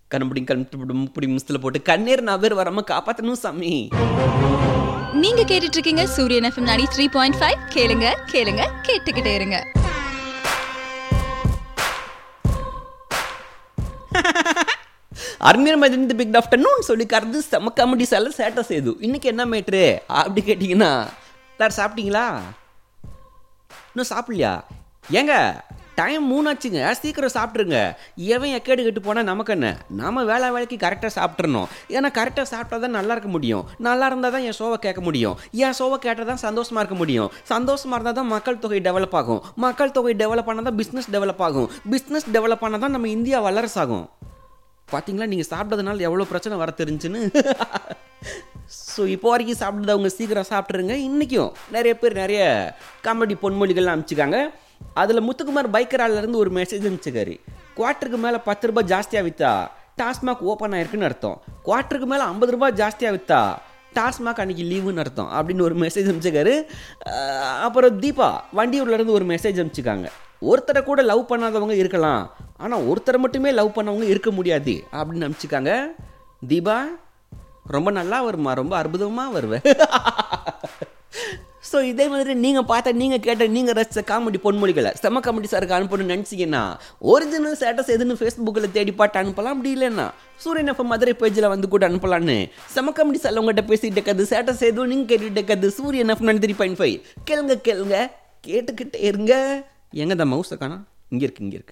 கண்படி கண்படி முப்படி முஸ்தில் போட்டு கண்ணீர் நான் பேர் வராம காப்பாற்றணும் சாமி நீங்க கேட்டுட்டு இருக்கீங்க சூரியன் எஃப்எம் நாடி த்ரீ பாயிண்ட் ஃபைவ் கேளுங்க கேளுங்க கேட்டுக்கிட்டே இருங்க அர்மியர் மதிந்த பிக் ஆஃப்டர்நூன் சொல்லி கறந்து செம காமெடி செல்ல சேட்டை செய்து இன்னைக்கு என்ன மேட்ரு அப்படி கேட்டிங்கன்னா எல்லாரும் சாப்பிட்டீங்களா இன்னும் சாப்பிடலையா ஏங்க டைம் மூணாச்சுங்க சீக்கிரம் சாப்பிட்ருங்க எவன் எக்கேடு கெட்டு போனால் நமக்கு என்ன நம்ம வேலை வேலைக்கு கரெக்டாக சாப்பிட்றணும் ஏன்னா கரெக்டாக சாப்பிட்டா தான் நல்லா இருக்க முடியும் நல்லா இருந்தால் தான் என் ஷோவை கேட்க முடியும் என் ஷோவை கேட்டால் தான் சந்தோஷமாக இருக்க முடியும் சந்தோஷமாக இருந்தால் தான் மக்கள் தொகை டெவலப் ஆகும் மக்கள் தொகை டெவலப் ஆனால் தான் பிஸ்னஸ் டெவலப் ஆகும் பிஸ்னஸ் டெவலப் ஆனால் தான் நம்ம இந்தியா வல்லரசாகும் பார்த்தீங்களா நீங்கள் சாப்பிட்டதுனால எவ்வளோ பிரச்சனை வர தெரிஞ்சுன்னு ஸோ இப்போ வரைக்கும் சாப்பிட்டவங்க சீக்கிரம் சாப்பிட்ருங்க இன்றைக்கும் நிறைய பேர் நிறைய காமெடி பொன்மொழிகள்லாம் அனுப்பிச்சிக்காங்க அதில் முத்துக்குமார் பைக்கராலேருந்து ஒரு மெசேஜ் அனுப்பிச்சிக்காரு குவார்ட்டருக்கு மேலே பத்து ரூபாய் ஜாஸ்தியாக விற்றா டாஸ்மாக் ஓப்பன் ஆயிருக்குன்னு அர்த்தம் குவார்ட்டருக்கு மேலே ஐம்பது ரூபாய் ஜாஸ்தியாக விற்றா டாஸ்மாக் அன்னைக்கு லீவுன்னு அர்த்தம் அப்படின்னு ஒரு மெசேஜ் அனுப்பிச்சிக்காரு அஹ் அப்புறம் தீபா வண்டியூர்லேருந்து ஒரு மெசேஜ் அனுப்பிச்சிக்காங்க ஒருத்தரை கூட லவ் பண்ணாதவங்க இருக்கலாம் ஆனால் ஒருத்தரை மட்டுமே லவ் பண்ணவங்க இருக்க முடியாது அப்படின்னு அனுப்பிச்சிக்காங்க தீபா ரொம்ப நல்லா வருமா ரொம்ப அற்புதமாக வருவேன் ஸோ இதே மாதிரி நீங்கள் பார்த்த நீங்கள் கேட்ட நீங்கள் ரசித்த காமெடி பொன்மொழிகளை செம காமெடி சாருக்கு அனுப்பணும்னு நினச்சிங்கன்னா ஒரிஜினல் ஸ்டேட்டஸ் எதுன்னு ஃபேஸ்புக்கில் தேடி பாட்டு அனுப்பலாம் அப்படி இல்லைன்னா சூரியன் எஃப்எம் மதுரை பேஜில் வந்து கூட அனுப்பலான்னு செம காமெடி சார் உங்கள்கிட்ட பேசிட்டு இருக்கிறது ஸ்டேட்டஸ் எதுவும் நீங்கள் கேட்டுட்டு இருக்கிறது Suryan F nine three point five கேளுங்க கேளுங்க கேட்டுக்கிட்டே இருங்க எங்க இந்த மவுஸை காணா இங்கே இருக்கு இங்கே இருக்கு